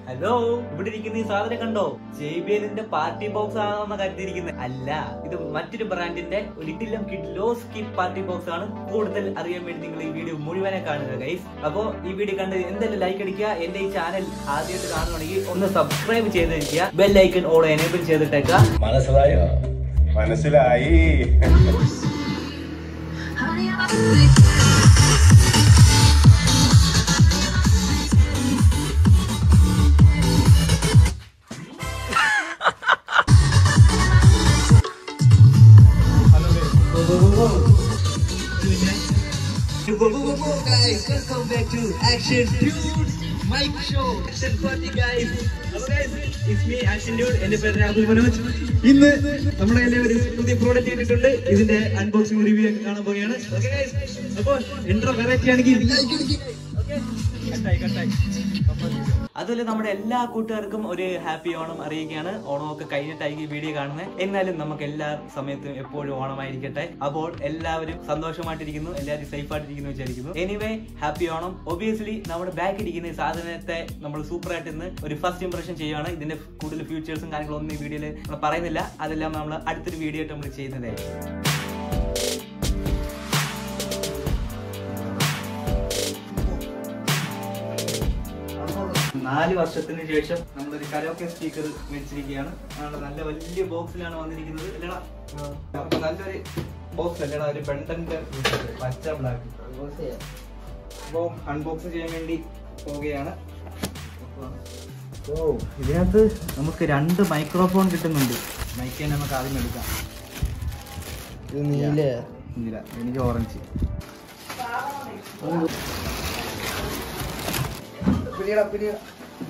Hello ഇവിടെ ഇരിക്കുന്ന ഈ സാധനം കണ്ടോ ജെബിഎലിന്റെ പാർട്ടി ബോക്സ് ആണെന്ന് കരുതിയിരിക്കുന്നത് അല്ല ഇത് മറ്റൊരു ബ്രാൻഡിന്റെ ഒരിക്കലും കിഡ്ലോ സ്കിപ്പ് പാർട്ടി ബോക്സ് ആണ് കൂടുതൽ അറിയാൻ വേണ്ടി നിങ്ങൾ ഈ വീഡിയോ മുഴുവനെ കാണുക ഗൈസ് അപ്പോ ഈ വീഡിയോ കണ്ട് എന്തായാലും ലൈക്ക് അടിക്കുക എന്റെ ഈ ചാനൽ ആദ്യമായിട്ട് കാണുകയാണെങ്കിൽ ഒന്ന് സബ്സ്ക്രൈബ് ചെയ്തിരിക്കുക ബെൽ ഐക്കൺ ഓൾ എനേബിൾ ചെയ്തിട്ടേക്കുക മനസ്സിലായോ മനസ്സിലായി guys, welcome back to Action Dude Mike Show. Action Party guys. Hello guys, it's me Action Dude. എന്റെ പേര് രാഹുൽ മനോജ്. ഇന്ന് നമ്മുടെ കയ്യിൽ ഒരു പുതിയ പ്രോഡക്റ്റ് ഇട്ടിട്ടുണ്ട് ഇതിന്റെ അൺബോക്സിംഗ് റിവ്യൂ ഒക്കെ കാണാൻ പോവുകയാണ് ഓക്കെ ഗൈസ് അപ്പോൾ ഇൻട്രോ വെറൈറ്റി ആണെങ്കിൽ കട്ടായി കട്ടായി അതുപോലെ നമ്മുടെ എല്ലാ കൂട്ടുകാർക്കും ഒരു ഹാപ്പി ഓണം അറിയിക്കുകയാണ് ഓണമൊക്കെ കഴിഞ്ഞിട്ടായിരിക്കും ഈ വീഡിയോ കാണുന്നത് എന്നാലും നമുക്ക് എല്ലാ സമയത്തും എപ്പോഴും ഓണമായിരിക്കട്ടെ അപ്പോൾ എല്ലാവരും സന്തോഷമായിട്ടിരിക്കുന്നു എല്ലാവരും സേഫ് ആയിട്ടിരിക്കുന്നു വിചാരിക്കുന്നു എനിവേ ഹാപ്പി ഓണം ഒബിയസ്ലി നമ്മുടെ ബാക്ക് ഇരിക്കുന്ന ഈ സാധനത്തെ നമ്മൾ സൂപ്പർ ആയിട്ട് ഇന്ന് ഒരു ഫസ്റ്റ് ഇംപ്രഷൻ ചെയ്യുകയാണ് ഇതിന്റെ കൂടുതൽ ഫ്യൂച്ചേഴ്സും കാര്യങ്ങളൊന്നും ഈ വീഡിയോയിൽ നമ്മൾ പറയുന്നില്ല അതെല്ലാം നമ്മൾ അടുത്തൊരു വീഡിയോ ആയിട്ട് നമ്മൾ ചെയ്യുന്നതായിരിക്കും നാല് വർഷത്തിന് ശേഷം നമ്മളൊരു കരോക്കെ സ്പീക്കർ വെച്ചിരിക്കുകയാണ് നമ്മുടെ നല്ല വലിയ ബോക്സിലാണ് വന്നിരിക്കുന്നത് അല്ലടാ അപ്പൊ നല്ലൊരു ബോക്സ് അല്ലടാ ഒരു ബണ്ടന്റെ പച്ച ബ്ലാക്ക് അപ്പോ അൺബോക്സ് ചെയ്യാൻ വേണ്ടി പോവുകയാണ് ഓ ഇതിനകത്ത് നമുക്ക് രണ്ട് മൈക്രോഫോൺ കിട്ടുന്നുണ്ട് മൈക്ക് തന്നെ നമുക്ക് ആദ്യം എടുക്കാം നീല നീല എനിക്ക് ഓറഞ്ച് പിടിയടാ പിടിയടാ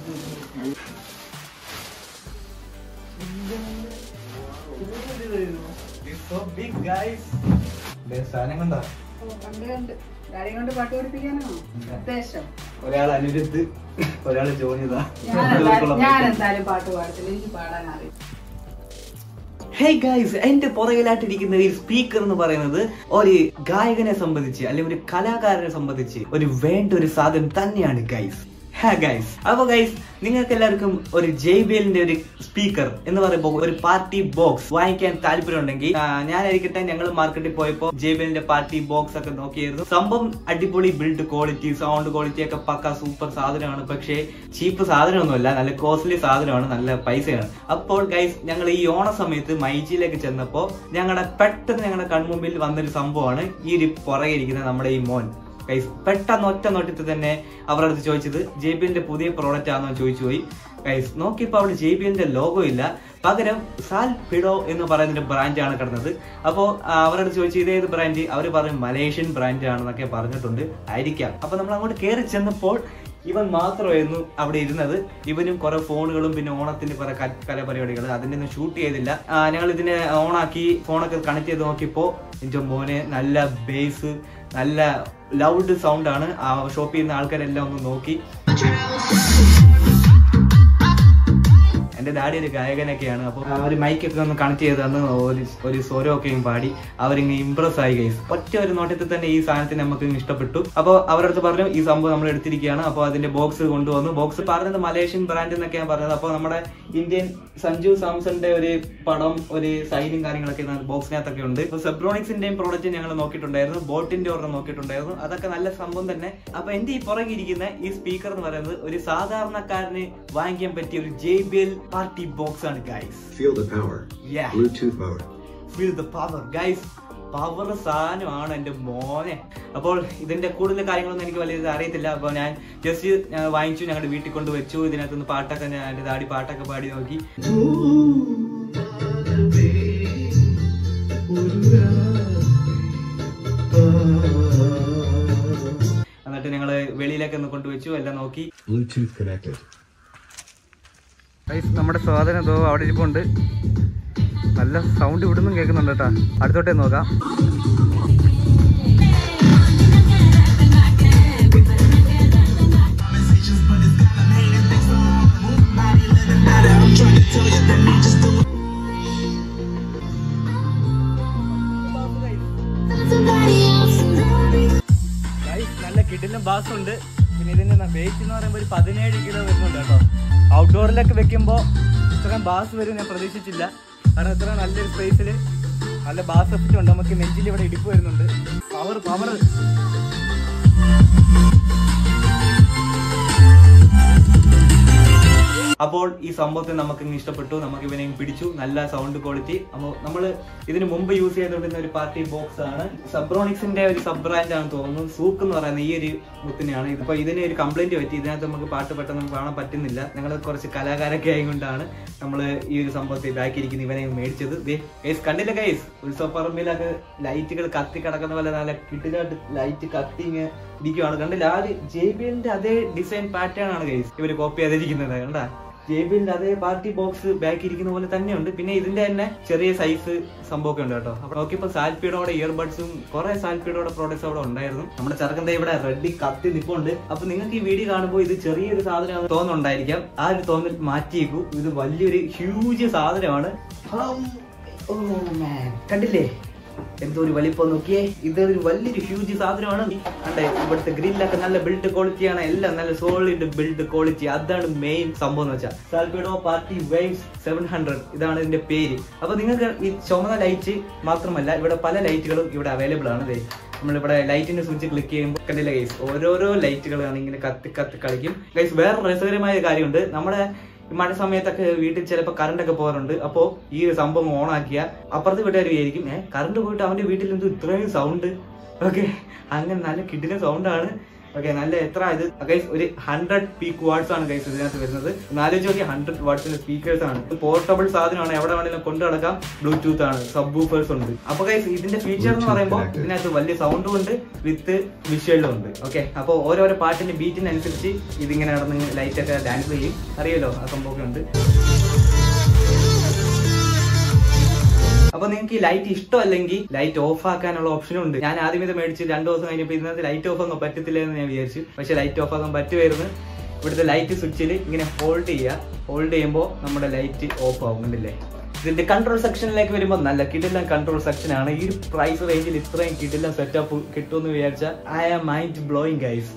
സാധനം കണ്ടോ കണ്ട് കണ്ട് ഡാഡി കൊണ്ട് പാട്ട് പഠിപ്പിക്കാനാണോ ഉദ്ദേശം ഒരാൾ അനിരുദ്ധ് ഒരാൾ ജോണിത ഞാൻ ഞാൻ എന്തായാലും പാട്ട് പാടത്തില്ല എനിക്ക് പാടാൻ അറിയും ഹേ ഗൈസ് എന്റെ പുറകിലായിട്ടിരിക്കുന്ന ഈ സ്പീക്കർ എന്ന് പറയുന്നത് ഒരു ഗായകനെ സംബന്ധിച്ച് അല്ലെങ്കിൽ ഒരു കലാകാരനെ സംബന്ധിച്ച് ഒരു വേണ്ട ഒരു സാധനം തന്നെയാണ് ഗൈസ് ഹാ ഗൈസ് അപ്പൊ ഗൈസ് നിങ്ങൾക്ക് എല്ലാവർക്കും ഒരു ജെ ബി എല്ലിന്റെ ഒരു സ്പീക്കർ എന്ന് പറയുമ്പോൾ ഒരു പാർട്ടി ബോക്സ് വാങ്ങിക്കാൻ താല്പര്യമുണ്ടെങ്കിൽ ആ, ഞാനായിരിക്കട്ടെ ഞങ്ങൾ മാർക്കറ്റിൽ പോയപ്പോൾ ജെ ബി എല്ലിന്റെ പാർട്ടി ബോക്സ് ഒക്കെ നോക്കിയായിരുന്നു സംഭവം അടിപൊളി ബിൽഡ് ക്വാളിറ്റി സൗണ്ട് ക്വാളിറ്റി ഒക്കെ പക്ക സൂപ്പർ സാധനമാണ് പക്ഷേ ചീപ്പ് സാധനമൊന്നുമല്ല നല്ല കോസ്റ്റ്ലി സാധനമാണ് നല്ല പൈസയാണ് അപ്പോൾ ഗൈസ് ഞങ്ങൾ ഈ ഓണ സമയത്ത് മൈജിയിലേക്ക് ചെന്നപ്പോൾ ഞങ്ങളുടെ പെട്ടെന്ന് ഞങ്ങളുടെ കൺമുമ്പിൽ വന്നൊരു സംഭവമാണ് ഈ ഒരു പുറകെ ഇരിക്കുന്ന നമ്മുടെ ഈ മോൻ ഗൈസ് പെട്ടെന്ന് ഒറ്റ നോട്ടത്തിൽ തന്നെ അവരുടെ അടുത്ത് ചോദിച്ചത് ജെ ബി എല്ലിന്റെ പുതിയ പ്രോഡക്റ്റ് ആണെന്ന് ചോദിച്ചു പോയി ഗൈസ് നോക്കിയപ്പോൾ അവിടെ ജെ ബി എല്ലിന്റെ ലോഗോ ഇല്ല പകരം സാൽ പിഡോ എന്ന് പറയുന്ന ഒരു ബ്രാൻഡാണ് കിടന്നത് അപ്പോൾ അവരോട് ചോദിച്ചു ഇതേത് ബ്രാൻഡ് അവർ പറയും മലേഷ്യൻ ബ്രാൻഡ് ആണെന്നൊക്കെ പറഞ്ഞിട്ടുണ്ട് ആയിരിക്കാം അപ്പൊ നമ്മൾ അങ്ങോട്ട് കയറി ചെന്നപ്പോൾ ഇവൻ മാത്രമായിരുന്നു അവിടെ ഇരുന്നത് ഇവനും കുറെ ഫോണുകളും പിന്നെ ഓണത്തിന്റെ കുറെ ക- കലാപരിപാടികൾ അതിന്റെ ഒന്നും ഷൂട്ട് ചെയ്തില്ല ആ, ഞങ്ങൾ ഇതിനെ ഓണാക്കി ഫോണൊക്കെ കണക്ട് ചെയ്ത് നോക്കിയപ്പോ എന്റെ മോനെ നല്ല ബേസ് നല്ല ലൗഡ് സൗണ്ട് ആണ് ആ ഷോപ്പ് ചെയ്യുന്ന ആൾക്കാരെല്ലാം ഒന്ന് നോക്കി എന്റെ ഡാഡി ഒരു ഗായകനൊക്കെയാണ് അപ്പൊ ആ ഒരു മൈക്കൊക്കെ ഒന്ന് കണക്ട് ചെയ്ത് തന്ന് ഒരു ഒരു സ്വരമൊക്കെയും പാടി അവരിങ്ങ് ഇംപ്രസ് ആയി ഗൈസ് ഒറ്റ ഒരു നോട്ടത്തിൽ തന്നെ ഈ സാധനത്തിന് നമുക്ക് ഇങ്ങ് ഇഷ്ടപ്പെട്ടു അപ്പോൾ അവരുടെ അടുത്ത് പറഞ്ഞു ഈ സംഭവം നമ്മൾ എടുത്തിരിക്കുകയാണ് അപ്പോൾ അതിന്റെ ബോക്സ് കൊണ്ടുവന്നു ബോക്സ് പറഞ്ഞത് മലേഷ്യൻ ബ്രാൻഡ് എന്നൊക്കെയാണ് പറഞ്ഞത് അപ്പോൾ നമ്മുടെ ഇന്ത്യൻ സഞ്ജു സാംസന്റെ ഒരു പടം ഒരു സൈനും കാര്യങ്ങളൊക്കെ ബോക്സിനകത്തൊക്കെ ഉണ്ട് ഇപ്പൊ സെബ്രോണിക്സിന്റെയും പ്രോഡക്റ്റ് ഞങ്ങൾ നോക്കിയിട്ടുണ്ടായിരുന്നു ബോട്ടിന്റെ ഒരെണ്ണം നോക്കിയിട്ടുണ്ടായിരുന്നു അതൊക്കെ നല്ല സംഭവം തന്നെ അപ്പൊ എന്റെ ഈ പുറകെ ഇരിക്കുന്ന ഈ സ്പീക്കർ എന്ന് പറയുന്നത് ഒരു സാധാരണക്കാരന് വാങ്ങിക്കാൻ പറ്റിയ ഒരു J B L party box ആണ് guys Feel the power. Yeah. Bluetooth mode. Feel the power guys power സാധനമാണ് എന്റെ മോനെ അപ്പോൾ ഇതിന്റെ കൂടുതൽ കാര്യങ്ങളൊന്നും എനിക്ക് വലിയ ഇത് അറിയത്തില്ല അപ്പോൾ ഞാൻ ജസ്റ്റ് ഞാൻ വാങ്ങിച്ചു ഞങ്ങളുടെ വീട്ടിൽ കൊണ്ട് വെച്ചു ഇതിനകത്തുനിന്ന് പാട്ടൊക്കെ ഞാൻ എൻ്റെ ദാടി പാട്ടൊക്കെ പാടി നോക്കി എന്നിട്ട് ഞങ്ങൾ വെളിയിലേക്ക് ഒന്ന് കൊണ്ടുവച്ചു എല്ലാം നോക്കി Bluetooth connected. ഗൈസ് നമ്മുടെ സാധനം എന്തോ അവിടെ ഇരിപ്പുണ്ട് നല്ല സൗണ്ട് ഇവിടുന്നും കേൾക്കുന്നുണ്ട് കേട്ടാ അടുത്തോട്ടേ നോക്കാം ഗൈസ് നല്ല കിടിലം ബാസ് ഉണ്ട് പിന്നെ ഇതിന്റെ വെയിറ്റ് എന്ന് പറയുമ്പോൾ ഒരു പതിനേഴ് കിലോ വരുന്നുണ്ട് കേട്ടോ ഫ്ലോറിലൊക്കെ വെക്കുമ്പോൾ ഇത്രയും ബാസ് വരും ഞാൻ പ്രതീക്ഷിച്ചില്ല കാരണം ഇത്ര നല്ലൊരു സ്പേസിൽ നല്ല ബാസ് എഫക്റ്റ് ഉണ്ട് നമുക്ക് നെഞ്ചിൽ ഇവിടെ ഇടിപ്പ് വരുന്നുണ്ട് പവർ പവർ അപ്പോൾ ഈ സംഭവത്തെ നമുക്ക് ഇങ്ങ് ഇഷ്ടപ്പെട്ടു നമുക്ക് ഇവനെ ഇങ്ങ് പിടിച്ചു നല്ല സൗണ്ട് ക്വാളിറ്റി അപ്പോൾ നമ്മൾ ഇതിന് മുമ്പ് യൂസ് ചെയ്തുകൊണ്ടിരുന്ന ഒരു പാർട്ടി ബോക്സ് ആണ് സബ്രോണിക്സിന്റെ ഒരു സബ് ബ്രാൻഡ് ആണ് തോന്നുന്നു സൂക്ക് എന്ന് പറയുന്ന ഈ ഒരു മുത്തിനെയാണ് ഇതിപ്പോ ഇതിന് ഒരു കംപ്ലൈന്റ് പറ്റി ഇതിനകത്ത് നമുക്ക് പാട്ട് പെട്ടെന്ന് കാണാൻ പറ്റുന്നില്ല ഞങ്ങൾ കുറച്ച് കലാകാരൊക്കെ ആയതുകൊണ്ടാണ് നമ്മൾ ഈ ഒരു സംഭവത്തെ ബാക്കിയിരിക്കുന്ന ഇവനെ മേടിച്ചത് ഗൈസ് കണ്ടില്ല ഗൈസ് ഉത്സവപ്പറമ്പിലൊക്കെ ലൈറ്റുകൾ കത്തി കിടക്കുന്ന പോലെ നല്ല കിട്ടിലായിട്ട് ലൈറ്റ് കത്തി ഇങ്ങനെ ഇരിക്കുവാണ് കണ്ടില്ല ആ ഒരു ജെ ബി എല്ലിന്റെ അതേ ഡിസൈൻ പാറ്റേൺ ആണ് ഗൈസ് ഇവര് കോപ്പി ചെയ്തിരിക്കുന്നത് കണ്ടാ ജെ ബി എല്ലിന്റെ അതേ പാർട്ടി ബോക്സ് ബാക്ക് ഇരിക്കുന്ന പോലെ തന്നെയുണ്ട് പിന്നെ ഇതിന്റെ തന്നെ ചെറിയ സൈസ് സംഭവമൊക്കെ ഉണ്ട് കേട്ടോ അപ്പൊ നോക്കിയപ്പോ സാൽപ്പിയോടെ ഇയർബഡ്സും കുറെ സാൽപ്പിയോടെ പ്രോഡക്ട്സ് അവിടെ ഉണ്ടായിരുന്നു നമ്മുടെ ചെറുക്കന്റെ ഇവിടെ റെഡി കത്തി നിപ്പുണ്ട് അപ്പൊ നിങ്ങൾക്ക് ഈ വീഡിയോ കാണുമ്പോൾ ഇത് ചെറിയൊരു സാധനമാണെന്ന് തോന്നുന്നുണ്ടായിരിക്കാം ആ ഒരു തോന്നൽ മാറ്റിയേക്കൂ ഇത് വലിയൊരു ഹ്യൂജ് സാധനമാണ് ഹം. ഓ man. കണ്ടില്ലേ എന്തോ ഒരു വലിപ്പം നോക്കിയേ ഇതൊരു വലിയൊരു ഹ്യൂജ് സാധനമാണ് അണ്ടേ ഇവിടുത്തെ ഗ്രില്ലൊക്കെ നല്ല ബിൽഡ് ക്വാളിറ്റിയാണ് എല്ലാം നല്ല സോളിഡ് ബിൽഡ് ക്വാളിറ്റി അതാണ് മെയിൻ സംഭവം എന്ന് വെച്ചാൽ സാൽപിഡോ പാർട്ടി വേവ്സ് സെവൻ ഹൺഡ്രഡ് ഇതാണ് ഇതിന്റെ പേര് അപ്പൊ നിങ്ങൾക്ക് ഈ ചുമന്ന ലൈറ്റ് മാത്രമല്ല ഇവിടെ പല ലൈറ്റുകളും ഇവിടെ അവൈലബിൾ ആണ് ദേ നമ്മളിവിടെ ലൈറ്റിന്റെ സ്വിച്ച് ക്ലിക്ക് ചെയ്യുമ്പോൾ കണ്ടില്ല ഗൈസ് ഓരോരോ ലൈറ്റുകളാണ് ഇങ്ങനെ കത്തി കത്തി കളിക്കും ഗൈസ് വേറെ രസകരമായ കാര്യമുണ്ട് നമ്മുടെ ഈ മഴ സമയത്തൊക്കെ വീട്ടിൽ ചിലപ്പോൾ കറണ്ട് ഒക്കെ പോകാറുണ്ട് അപ്പോൾ ഈ ഒരു സംഭവം ഓൺ ആക്കിയ അപ്പുറത്ത് വീട്ടുകാർ വിചാരിക്കും ഏഹ് കറണ്ട് പോയിട്ട് അവന്റെ വീട്ടിൽ എന്തോ ഇത്രയും സൗണ്ട് ഓക്കെ അങ്ങനെ നല്ല കിഡിലെ സൗണ്ടാണ് ഓക്കെ നല്ല എത്ര ഇത് ഗൈസ് ഒരു ഹൺഡ്രഡ് പീക്ക് വാട്ട്സ് ആണ് ഗൈസ് ഇതിനകത്ത് വരുന്നത് നാലോചിച്ച് നോക്കി ഹൺഡ്രഡ് വാട്ട്സിന്റെ സ്പീക്കേഴ്സ് ആണ് പോർട്ടബിൾ സാധനമാണ് എവിടെ വേണമെങ്കിലും കൊണ്ടു നടക്കാം ബ്ലൂടൂത്ത് ആണ് സബ് ബൂഫേഴ്സ് ഉണ്ട് അപ്പൊ ഗൈസ് ഇതിന്റെ ഫീച്ചർ എന്ന് പറയുമ്പോൾ ഇതിനകത്ത് വലിയ സൗണ്ടും ഉണ്ട് വിത്ത് വിഷ്വലും ഉണ്ട് ഓക്കെ അപ്പോൾ ഓരോരോ പാട്ടിന്റെ ബീറ്റിനനുസരിച്ച് ഇതിങ്ങനെ നടന്ന് ലൈറ്റ് ഒക്കെ ഡാൻസ് ചെയ്യും അറിയാലോ ആ സംഭവമൊക്കെ ഉണ്ട് അപ്പൊ നിങ്ങൾക്ക് ഈ ലൈറ്റ് ഇഷ്ടമല്ലെങ്കിൽ ലൈറ്റ് ഓഫ് ആക്കാനുള്ള ഓപ്ഷനും ഉണ്ട് ഞാൻ ആദ്യം ഇത് മേടിച്ച് രണ്ടു ദിവസം കഴിഞ്ഞപ്പോൾ ഇതിനകത്ത് ലൈറ്റ് ഓഫ് ആക്കാൻ പറ്റത്തില്ല എന്ന് ഞാൻ വിചാരിച്ചു പക്ഷെ ലൈറ്റ് ഓഫ് ആക്കാൻ പറ്റുമായിരുന്നു ഇവിടുത്തെ ലൈറ്റ് സ്വിച്ചിൽ ഇങ്ങനെ ഹോൾഡ് ചെയ്യുക ഹോൾഡ് ചെയ്യുമ്പോൾ നമ്മുടെ ലൈറ്റ് ഓഫ് ആവും കണ്ടില്ലേ ഇതിന്റെ കൺട്രോൾ സെക്ഷനിലേക്ക് വരുമ്പോൾ നല്ല കിടിലം കൺട്രോൾ സെക്ഷൻ ആണ് ഈ ഒരു പ്രൈസ് റേഞ്ചിൽ ഇത്രയും കിടിലം സെറ്റപ്പ് കിട്ടുമെന്ന് വിചാരിച്ചാൽ I am mind blowing guys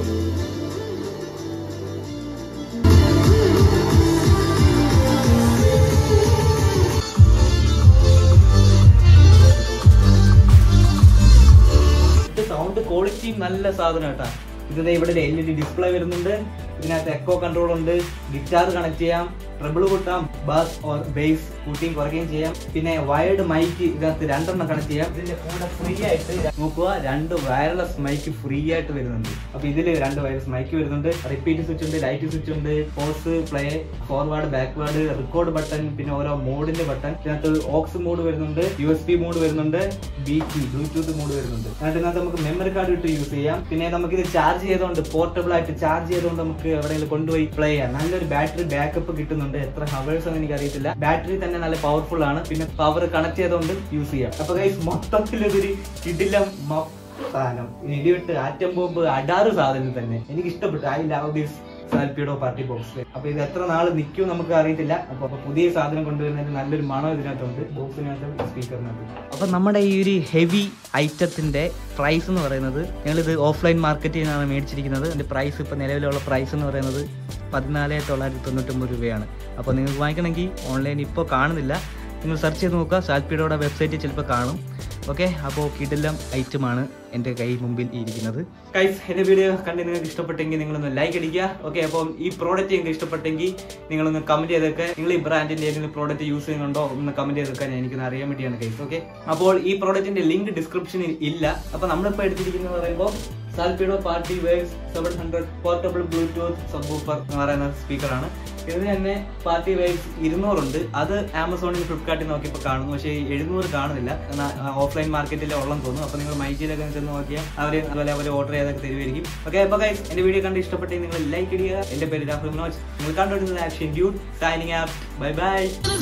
sound ക്വാളിറ്റിയും നല്ല സാധനം കേട്ടാ ഇത് ഇവിടെ എൽ ഇ ഡി ഡിസ്പ്ലേ വരുന്നുണ്ട് ഇതിനകത്ത് എക്കോ കൺട്രോൾ ഉണ്ട് ഗിറ്റാർ കണക്ട് ചെയ്യാം ട്രിബിൾ കൂട്ടാം ബാസ് ഓർ ബേസ് കൂട്ടിയും കുറയ്ക്കുകയും ചെയ്യാം പിന്നെ വയർഡ് മൈക്ക് ഇതിനകത്ത് രണ്ടെണ്ണം കണക്ട് ചെയ്യാം ഇതിന്റെ കൂടെ ഫ്രീ ആയിട്ട് നോക്കുക രണ്ട് വയർലെസ് മൈക്ക് ഫ്രീ ആയിട്ട് വരുന്നുണ്ട് അപ്പൊ ഇതിൽ രണ്ട് വയർലെസ് മൈക്ക് വരുന്നുണ്ട് റിപ്പീറ്റ് സ്വിച്ച് ഉണ്ട് ലൈറ്റ് സ്വിച്ച് ഉണ്ട് pause play forward backward record button പിന്നെ ഓരോ മോഡിന്റെ ബട്ടൺ ഇതിനകത്ത് ഓക്സ് മോഡ് വരുന്നുണ്ട് യു എസ് പി മോഡ് വരുന്നുണ്ട് ബി ടി ബ്ലൂടൂത്ത് മോഡ് വരുന്നുണ്ട് അതിനകത്ത് ഇതിനകത്ത് നമുക്ക് മെമ്മറി കാർഡ് ഇട്ട് യൂസ് ചെയ്യാം പിന്നെ നമുക്ക് ഇത് ചാർജ് ചെയ്തുകൊണ്ട് പോർട്ടബിൾ ആയിട്ട് ചാർജ് ചെയ്തുകൊണ്ട് നമുക്ക് എവിടെയെങ്കിലും കൊണ്ടുപോയി പ്ലേ ചെയ്യാം നല്ലൊരു ബാറ്ററി ബാക്കപ്പ് കിട്ടുന്നുണ്ട് എത്ര ഹവേഴ്സ് എന്ന് എനിക്ക് അറിയത്തില്ല ബാറ്ററി തന്നെ നല്ല പവർഫുൾ ആണ് പിന്നെ പവർ കണക്ട് ചെയ്തുകൊണ്ട് യൂസ് ചെയ്യാം അപ്പൊ ഗൈസ് മൊത്തത്തിൽ ഇതൊരു കിടിലം മ- സാധനം ഇടിവിട്ട് ആറ്റം ബോംബ് അടാറ് സാധനം തന്നെ എനിക്ക് ഇഷ്ടപ്പെട്ടു ഐ ലവ് ദിസ് സാൽപ്പിയുടെ പാർട്ടി ബോക്സ് അപ്പൊ ഇത് എത്ര നാൾ നിൽക്കും നമുക്ക് അറിയത്തില്ല അപ്പൊ അപ്പൊ പുതിയ സാധനം കൊണ്ടുവരുന്നതിന് നല്ലൊരു മണം ഇതിനകത്തുണ്ട് ബോക്സിനകത്ത് സ്പീക്കറിനകത്ത് അപ്പൊ നമ്മുടെ ഈ ഒരു ഹെവി ഐറ്റത്തിന്റെ പ്രൈസ് എന്ന് പറയുന്നത് ഞങ്ങളിത് ഓഫ്ലൈൻ മാർക്കറ്റിൽ നിന്നാണ് മേടിച്ചിരിക്കുന്നത് അതിന്റെ പ്രൈസ് ഇപ്പൊ നിലവിലുള്ള പ്രൈസ് എന്ന് പറയുന്നത് പതിനാല് തൊള്ളായിരത്തി തൊണ്ണൂറ്റൊമ്പത് രൂപയാണ് അപ്പോൾ നിങ്ങൾക്ക് വാങ്ങിക്കണമെങ്കിൽ ഓൺലൈൻ ഇപ്പോൾ കാണുന്നില്ല നിങ്ങൾ സെർച്ച് ചെയ്ത് നോക്കുക സാൽപ്പിയുടെ വെബ്സൈറ്റിൽ ചിലപ്പോൾ കാണും ഓക്കെ അപ്പോൾ കിടെല്ലാം ഐറ്റമാണ് എൻ്റെ കൈ മുമ്പിൽ ഇരിക്കുന്നത് കൈസ് എൻ്റെ വീഡിയോ കണ്ട് നിങ്ങൾക്ക് ഇഷ്ടപ്പെട്ടെങ്കിൽ നിങ്ങളൊന്ന് ലൈക്ക് അടിക്കുക ഓക്കെ അപ്പം ഈ പ്രോഡക്റ്റ് നിങ്ങൾക്ക് ഇഷ്ടപ്പെട്ടെങ്കിൽ നിങ്ങളൊന്ന് കമൻറ്റ് ചെയ്തൊക്കെ നിങ്ങൾ ഈ ബ്രാൻഡിൻ്റെ ഏതെങ്കിലും പ്രോഡക്റ്റ് യൂസ് ചെയ്യുന്നുണ്ടോ ഒന്ന് കമൻറ്റ് ചെയ്തൊക്കെ എനിക്കൊന്ന് അറിയാൻ വേണ്ടിയാണ് കൈസ് ഓക്കെ അപ്പോൾ ഈ പ്രോഡക്റ്റിൻ്റെ ലിങ്ക് ഡിസ്ക്രിപ്ഷനിൽ ഇല്ല അപ്പോൾ നമ്മളിപ്പോൾ എടുത്തിരിക്കുന്നത് പറയുമ്പോൾ സാൽപിഡോ party waves seven hundred portable Bluetooth subwoofer എന്ന് പറയുന്ന സ്പീക്കറാണ് ഇതിന് തന്നെ പാർട്ടി വേവ്സ് ഇരുന്നൂറുണ്ട് അത് ആമസോണിൽ ഫ്ലിപ്കാർട്ടിൽ നോക്കിയപ്പോൾ കാണുന്നു പക്ഷേ എഴുന്നൂറ് കാണുന്നില്ല ഓഫ്ലൈൻ മാർക്കറ്റിൽ ഉള്ളെന്ന് തോന്നുന്നു അപ്പോൾ നിങ്ങൾ മൈജിയിലൊക്കെ ചെന്ന് നോക്കിയാൽ അവർ അതുപോലെ അവർ ഓർഡർ ചെയ്തൊക്കെ തരുമായിരിക്കും ഓക്കെ അപ്പോൾ ഗൈസ് എൻ്റെ വീഡിയോ കണ്ട് ഇഷ്ടപ്പെട്ടെങ്കിൽ നിങ്ങൾ ലൈക്ക് ഇടുക എൻ്റെ പേര് രാഹുൽ മനോജ് നിങ്ങൾ കണ്ടുകൊണ്ടിരുന്നത് action dude signing off bye bye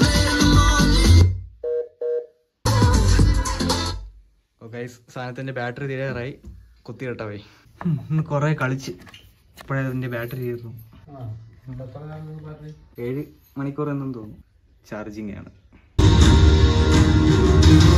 guys സാധനത്തിന്റെ ബാറ്ററി തീരാറായി കുത്തി കേട്ടവേ ഇന്ന് കുറെ കളിച്ച് ഇപ്പോഴേ അതിന്റെ ബാറ്ററി തീർന്നു ഏഴ് മണിക്കൂർ എന്നും തോന്നുന്നു ചാർജിങ് ആണ്